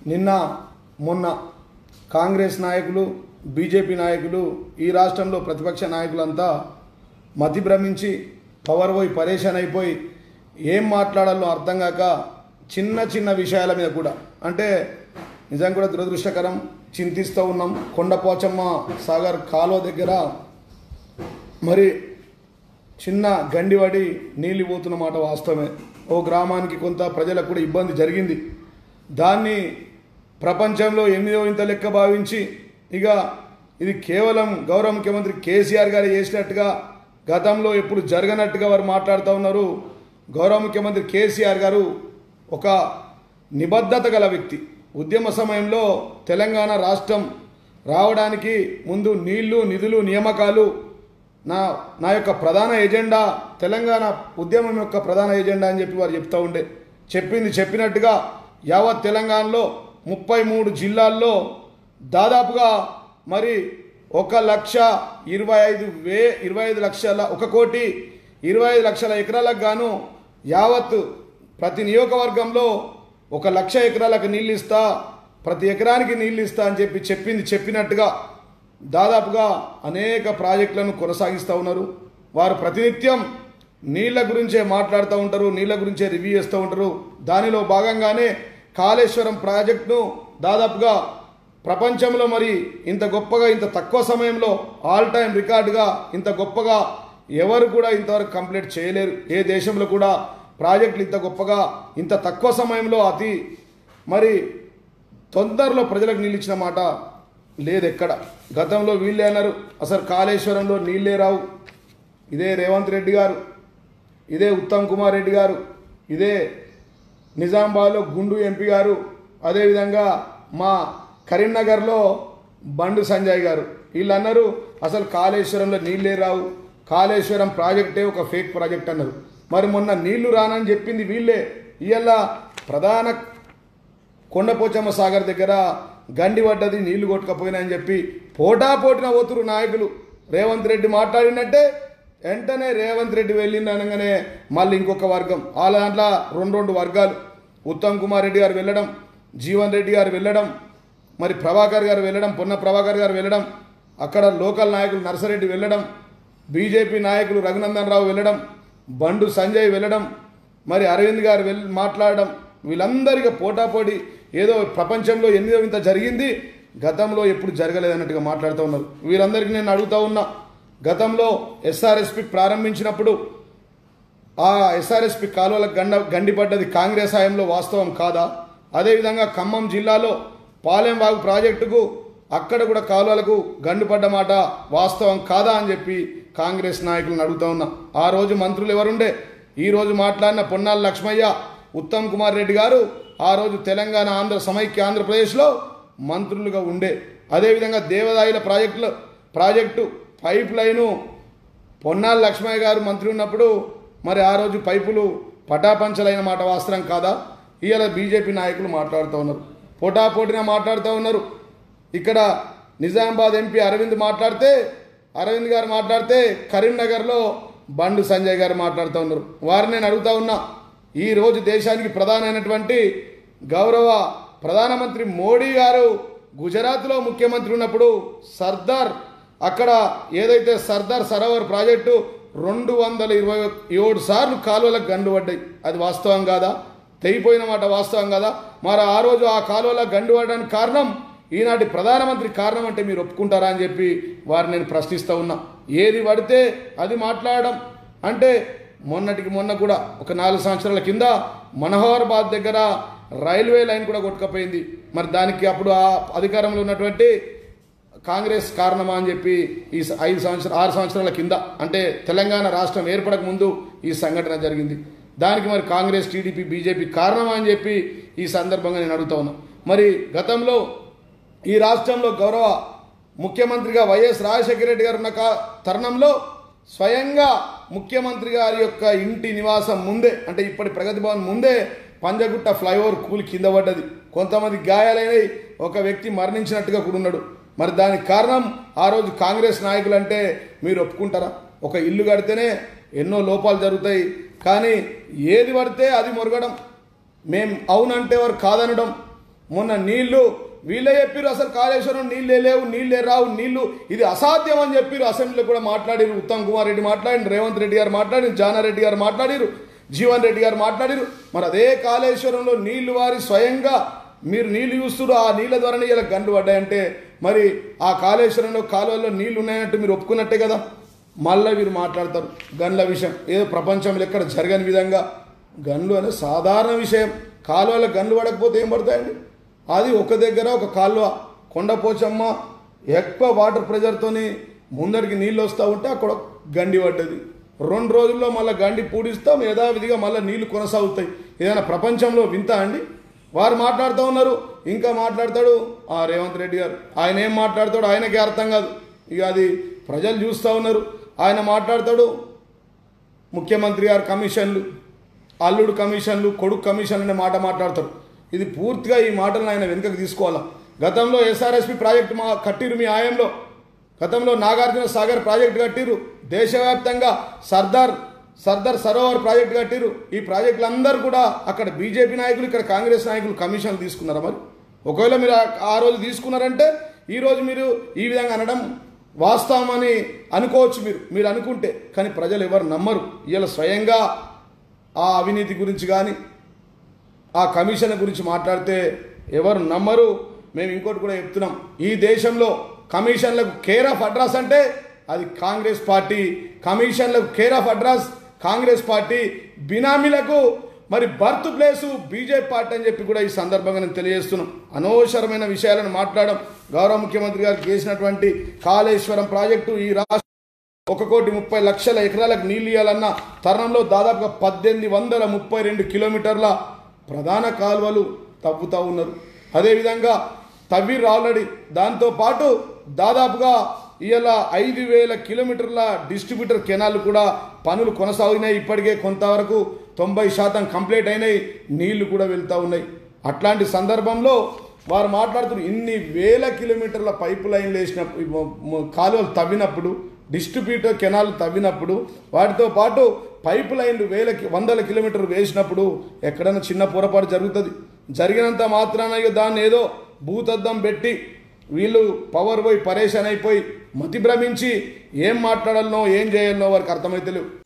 నిన్న మొన్న కాంగ్రెస్ నాయకులు బీజేపీ నాయకులు ఈ రాష్ట్రంలో ప్రతిపక్ష నాయకులంతా మతి భ్రమించి పవర్ పోయి పరేషాన్ అయిపోయి ఏం మాట్లాడాలో అర్థం కాక చిన్న చిన్న విషయాల మీద కూడా అంటే నిజం కూడా దురదృష్టకరం చింతిస్తూ ఉన్నాం కొండపోచమ్మ సాగర్ కాలువ దగ్గర మరి చిన్న గండివడి నీళ్ళు పోతున్న మాట వాస్తవమే ఓ గ్రామానికి కొంత ప్రజలకు కూడా ఇబ్బంది జరిగింది దాన్ని ప్రపంచంలో ఎనిమిదో ఇంత లెక్క భావించి ఇక ఇది కేవలం గౌరవ ముఖ్యమంత్రి కేసీఆర్ గారు చేసినట్టుగా గతంలో ఎప్పుడు జరగనట్టుగా వారు మాట్లాడుతూ ఉన్నారు గౌరవ ముఖ్యమంత్రి కేసీఆర్ గారు ఒక నిబద్ధత గల వ్యక్తి ఉద్యమ సమయంలో తెలంగాణ రాష్ట్రం రావడానికి ముందు నీళ్లు నిధులు నియామకాలు నా నా యొక్క ప్రధాన ఎజెండా తెలంగాణ ఉద్యమం యొక్క ప్రధాన ఎజెండా అని చెప్పి వారు చెప్తూ ఉండే చెప్పింది చెప్పినట్టుగా యావత్ తెలంగాణలో ముప్పై మూడు జిల్లాల్లో దాదాపుగా మరి ఒక లక్ష ఇరవై ఐదు వే ఇరవై ఐదు లక్షల ఒక కోటి ఇరవై ఐదు లక్షల ఎకరాలకు గాను యావత్ ప్రతి నియోజకవర్గంలో ఒక లక్ష ఎకరాలకు నీళ్ళు ఇస్తా ప్రతి ఎకరానికి నీళ్ళు ఇస్తా అని చెప్పి చెప్పింది చెప్పినట్టుగా దాదాపుగా అనేక ప్రాజెక్టులను కొనసాగిస్తూ ఉన్నారు వారు ప్రతినిత్యం నీళ్ల గురించే మాట్లాడుతూ ఉంటారు నీళ్ల గురించే రివ్యూ చేస్తూ ఉంటారు దానిలో భాగంగానే కాళేశ్వరం ప్రాజెక్టును దాదాపుగా ప్రపంచంలో మరి ఇంత గొప్పగా ఇంత తక్కువ సమయంలో ఆల్ టైం రికార్డుగా ఇంత గొప్పగా ఎవరు కూడా ఇంతవరకు కంప్లీట్ చేయలేరు ఏ దేశంలో కూడా ప్రాజెక్టులు ఇంత గొప్పగా ఇంత తక్కువ సమయంలో అతి మరి తొందరలో ప్రజలకు నీళ్ళు ఇచ్చిన మాట లేదు ఎక్కడ గతంలో వీళ్ళే అన్నారు అసలు కాళేశ్వరంలో నీళ్ళే రావు ఇదే రేవంత్ రెడ్డి గారు ఇదే ఉత్తమ్ కుమార్ రెడ్డి గారు ఇదే నిజామాబాద్లో గుండు ఎంపీ గారు అదేవిధంగా మా కరీంనగర్లో బండు సంజయ్ గారు వీళ్ళు అన్నారు అసలు కాళేశ్వరంలో నీళ్ళే రావు కాళేశ్వరం ప్రాజెక్టే ఒక ఫేక్ ప్రాజెక్ట్ అన్నారు మరి మొన్న నీళ్లు రానని చెప్పింది వీళ్ళే ఇవాళ ప్రధాన కొండపోచమ్మ సాగర్ దగ్గర గండి పడ్డది నీళ్లు కొట్టుకపోయినాయని చెప్పి పోటా పోటీన పోతురు నాయకులు రేవంత్ రెడ్డి మాట్లాడినట్టే వెంటనే రేవంత్ రెడ్డి వెళ్ళింది అనగానే మళ్ళీ ఇంకొక వర్గం వాళ్ళ దాంట్లో రెండు రెండు వర్గాలు ఉత్తమ్ కుమార్ రెడ్డి గారు వెళ్ళడం జీవన్ రెడ్డి గారు వెళ్ళడం మరి ప్రభాకర్ గారు వెళ్ళడం పొన్న ప్రభాకర్ గారు వెళ్ళడం అక్కడ లోకల్ నాయకులు నర్సరెడ్డి వెళ్ళడం బీజేపీ నాయకులు రఘునందన్ రావు వెళ్ళడం బండు సంజయ్ వెళ్ళడం మరి అరవింద్ గారు వెళ్ళి మాట్లాడడం వీళ్ళందరికీ పోటాపోటీ ఏదో ప్రపంచంలో ఎనిమిదో ఇంత జరిగింది గతంలో ఎప్పుడు జరగలేదన్నట్టుగా మాట్లాడుతూ ఉన్నారు వీళ్ళందరికీ నేను అడుగుతా ఉన్నా గతంలో ఎస్ఆర్ఎస్పి ప్రారంభించినప్పుడు ఆ ఎస్ఆర్ఎస్పి కాలువలకు గండ గండిపడ్డది కాంగ్రెస్ హయాంలో వాస్తవం కాదా అదేవిధంగా ఖమ్మం జిల్లాలో పాలెంవాగు ప్రాజెక్టుకు అక్కడ కూడా కాలువలకు గండిపడ్డ మాట వాస్తవం కాదా అని చెప్పి కాంగ్రెస్ నాయకులను అడుగుతా ఉన్నా ఆ రోజు మంత్రులు ఎవరుండే ఈ రోజు మాట్లాడిన పొన్నాల లక్ష్మయ్య ఉత్తమ్ కుమార్ రెడ్డి గారు ఆ రోజు తెలంగాణ ఆంధ్ర సమైక్య ఆంధ్రప్రదేశ్లో మంత్రులుగా ఉండే అదేవిధంగా దేవదాయిల ప్రాజెక్టులో project pipeline Ponnala Lakshmaiah garu మంత్రి ఉన్నప్పుడు మరి ఆ రోజు పైపులు పటాపంచలైన మాట వాస్తవం కాదా ఇవాళ బీజేపీ నాయకులు మాట్లాడుతూ ఉన్నారు పోటాపోటీన మాట్లాడుతూ ఉన్నారు ఇక్కడ నిజామాబాద్ ఎంపీ అరవింద్ మాట్లాడితే అరవింద్ గారు మాట్లాడితే కరీంనగర్లో బండు సంజయ్ గారు మాట్లాడుతూ ఉన్నారు వారిని నేను అడుగుతా ఉన్నా ఈ రోజు దేశానికి ప్రధానమైనటువంటి గౌరవ ప్రధానమంత్రి మోడీ గారు గుజరాత్లో ముఖ్యమంత్రి ఉన్నప్పుడు సర్దార్ అక్కడ ఏదైతే సర్దార్ సరోవర్ ప్రాజెక్టు రెండు వందల ఇరవై ఏడు సార్లు కాలువలకు గండు పడ్డాయి అది వాస్తవం కాదా తెగిపోయిన మాట వాస్తవం కదా మరి ఆ రోజు ఆ కాలువలకు గండు పడడానికి కారణం ఈనాటి ప్రధానమంత్రి కారణం అంటే మీరు ఒప్పుకుంటారా అని చెప్పి వారిని నేను ప్రశ్నిస్తూ ఉన్నా ఏది పడితే అది మాట్లాడడం అంటే మొన్నటికి మొన్న కూడా ఒక నాలుగు సంవత్సరాల కింద మనోహరాబాద్ దగ్గర రైల్వే లైన్ కూడా కొట్టుకపోయింది మరి దానికి అప్పుడు ఆ అధికారంలో ఉన్నటువంటి కాంగ్రెస్ కారణమా అని చెప్పి ఈ స- ఐదు సంవత్సరాలు ఆరు సంవత్సరాల కింద అంటే తెలంగాణ రాష్ట్రం ఏర్పడక ముందు ఈ సంఘటన జరిగింది దానికి మరి కాంగ్రెస్ టీడీపీ బీజేపీ కారణమా అని చెప్పి ఈ సందర్భంగా నేను అడుగుతా ఉన్నా మరి గతంలో ఈ రాష్ట్రంలో గౌరవ ముఖ్యమంత్రిగా వైఎస్ రాజశేఖర రెడ్డి గారు ఉన్న కా- తరుణంలో స్వయంగా ముఖ్యమంత్రి గారి యొక్క ఇంటి నివాసం ముందే అంటే ఇప్పటి ప్రగతి భవన్ ముందే పంజగుట్ట ఫ్లైఓవర్ కూలి కింద పడ్డది కొంతమంది గాయాలైనవి ఒక వ్యక్తి మరణించినట్టుగా కూడా ఉన్నాడు మరి దానికి కారణం ఆ రోజు కాంగ్రెస్ నాయకులు అంటే మీరు ఒప్పుకుంటారా ఒక ఇల్లు కడితేనే ఎన్నో లోపాలు జరుగుతాయి కానీ ఏది పడితే అది మొరగడం మేం అవునంటే వారు కాదనడం మొన్న నీళ్లు వీళ్ళే చెప్పారు అసలు కాళేశ్వరం నీళ్ళే లేవు నీళ్ళే రావు నీళ్లు ఇది అసాధ్యం అని చెప్పారు అసెంబ్లీలో కూడా మాట్లాడారు ఉత్తమ్ కుమార్ రెడ్డి మాట్లాడిన రేవంత్ రెడ్డి గారు మాట్లాడిన జానారెడ్డి గారు మాట్లాడారు జీవన్ రెడ్డి గారు మాట్లాడారు మరి అదే కాళేశ్వరంలో నీళ్లు వారి స్వయంగా మీరు నీళ్లు చూస్తున్నారు ఆ నీళ్ళ ద్వారానే ఇలా గండ్లు పడ్డాయంటే మరి ఆ కాళేశ్వరంలో కాలువల్లో నీళ్లు ఉన్నాయంటే మీరు ఒప్పుకున్నట్టే కదా మళ్ళీ వీరు మాట్లాడతారు గన్ల విషయం ఏదో ప్రపంచంలో ఎక్కడ జరగని విధంగా గన్లు అనే సాధారణ విషయం కాలువలో గన్లు పడకపోతే ఏం పడతాయండి అది ఒక దగ్గర ఒక కాలువ కొండపోచమ్మ ఎక్కువ వాటర్ ప్రెజర్తోని ముందరికి నీళ్ళు వస్తూ ఉంటే అక్కడ ఒక గండి పడ్డది రెండు రోజుల్లో మళ్ళీ గండి పూడిస్తాం యథావిధిగా మళ్ళీ నీళ్లు కొనసాగుతాయి ఏదైనా ప్రపంచంలో వింత అండి వారు మాట్లాడుతూ ఉన్నారు ఇంకా మాట్లాడతాడు ఆ రేవంత్ రెడ్డి గారు ఆయన ఏం మాట్లాడతాడు ఆయనకే అర్థం కాదు ఇక అది ప్రజలు చూస్తూ ఉన్నారు ఆయన మాట్లాడతాడు ముఖ్యమంత్రి గారు కమిషన్లు అల్లుడు కమిషన్లు కొడుకు కమిషన్లు అనే మాట మాట్లాడతారు ఇది పూర్తిగా ఈ మాటలను ఆయన వెనుకకు తీసుకోవాలా గతంలో ఎస్ఆర్ఎస్పి ప్రాజెక్టు మా కట్టిరు మీ ఆయంలో గతంలో నాగార్జున సాగర్ ప్రాజెక్టు కట్టిరు దేశవ్యాప్తంగా సర్దార్ సర్దార్ సరోవర్ ప్రాజెక్టు కట్టిరు ఈ ప్రాజెక్టులు అందరూ కూడా అక్కడ బీజేపీ నాయకులు ఇక్కడ కాంగ్రెస్ నాయకులు కమిషన్లు తీసుకున్నారా మరి ఒకవేళ మీరు ఆ- ఆ రోజు తీసుకున్నారంటే ఈ రోజు మీరు ఈ విధంగా అనడం వాస్తవమని అనుకోవచ్చు మీరు మీరు అనుకుంటే కానీ ప్రజలు ఎవరు నమ్మరు ఇలా స్వయంగా ఆ అవినీతి గురించి కానీ ఆ కమిషన్ గురించి మాట్లాడితే ఎవరు నమ్మరు మేము ఇంకోటి కూడా చెప్తున్నాం ఈ దేశంలో కమిషన్లకు కేర్ ఆఫ్ అడ్రస్ అంటే అది కాంగ్రెస్ పార్టీ కమిషన్లకు care of address Congress party బినామీలకు మరి బర్త్ ప్లేసు బీజేపీ పార్టీ అని చెప్పి కూడా ఈ సందర్భంగా నేను తెలియజేస్తున్నాం అనవసరమైన విషయాలను మాట్లాడడం గౌరవ ముఖ్యమంత్రి గారు చేసినటువంటి కాళేశ్వరం ప్రాజెక్టు ఈ రాష్ట్ర ఒక కోటి ముప్పై లక్షల ఎకరాలకు నీళ్ళు ఇవ్వాలన్న తరుణంలో దాదాపుగా పద్దెనిమిది వందల ముప్పై రెండు కిలోమీటర్ల ప్రధాన కాలువలు తవ్వుతూ ఉన్నారు అదేవిధంగా తవ్విర్రు ఆల్రెడీ దాంతోపాటు దాదాపుగా ఇవాళ ఐదు వేల కిలోమీటర్ల డిస్ట్రిబ్యూటర్ కెనాల్ కూడా పనులు కొనసాగినాయి ఇప్పటికే కొంతవరకు తొంభై శాతం కంప్లీట్ అయినాయి నీళ్లు కూడా వెళ్తూ ఉన్నాయి అట్లాంటి సందర్భంలో వారు మాట్లాడుతున్నారు ఇన్ని వేల కిలోమీటర్ల పైపు లైన్లు వేసినప్పుడు కాలువలు తవ్వినప్పుడు డిస్ట్రిబ్యూటర్ కెనాల్ తవ్వినప్పుడు వాటితో పాటు పైపు లైన్లు వేల కి- వందల కిలోమీటర్లు వేసినప్పుడు ఎక్కడైనా చిన్న పొరపాటు జరుగుతుంది జరిగినంత మాత్రాన ఇక దాన్ని ఏదో భూతద్దం పెట్టి వీళ్ళు పవర్ పోయి పరేషాన్ అయిపోయి మతి భ్రమించి ఏం మాట్లాడాలనో ఏం చేయాలనో వారికి అర్థమైతే లేవు